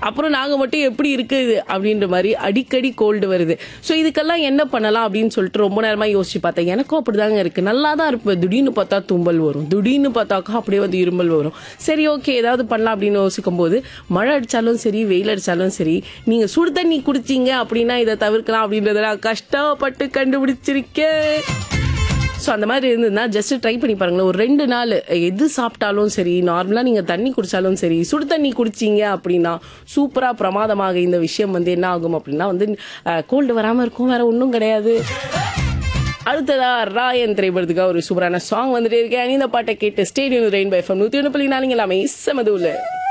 அப்புறம் நாங்க மட்டும் எப்படி இருக்குது அப்படின்ற மாதிரி அடிக்கடி கோல்டு வருது ஸோ இதுக்கெல்லாம் என்ன பண்ணலாம் அப்படின்னு சொல்லிட்டு ரொம்ப நேரமா யோசிச்சு பார்த்தேன் எனக்கும் அப்படிதாங்க இருக்கு நல்லா தான் இருப்பேன் திடீர்னு பார்த்தா தும்பல் வரும் திடீர்னு பார்த்தாக்கா அப்படியே வந்து இருமல் வரும் சரி ஓகே ஏதாவது பண்ணலாம் அப்படின்னு யோசிக்கும் போது மழை அடிச்சாலும் சரி வெயில் அடிச்சாலும் சரி நீங்க சுடு தண்ணி குடிச்சீங்க அப்படின்னா இதை தவிர்க்கலாம் அப்படின்றத நான் கஷ்டப்பட்டு கண்டுபிடிச்சிருக்கேன் ஸோ அந்த மாதிரி இருந்ததுன்னா ஜஸ்ட் ட்ரை பண்ணி பாருங்களேன் ஒரு ரெண்டு நாள் எது சாப்பிட்டாலும் சரி நார்மலாக நீங்கள் தண்ணி குடிச்சாலும் சரி சுடு தண்ணி குடிச்சீங்க அப்படின்னா சூப்பராக பிரமாதமாக இந்த விஷயம் வந்து என்ன ஆகும் அப்படின்னா வந்து கோல்டு வராமல் இருக்கும் வேற ஒன்றும் கிடையாது அடுத்ததா ராயன் திரைப்படத்துக்காக ஒரு சூப்பரான சாங் வந்துட்டே இருக்கேன் இந்த பாட்டை கேட்டு ஸ்டேடியம் ரெயின் பை ஃபம் நூற்றி ஒன்று புள்ளி நாலுங்க எல்லாமே செமது உள்ள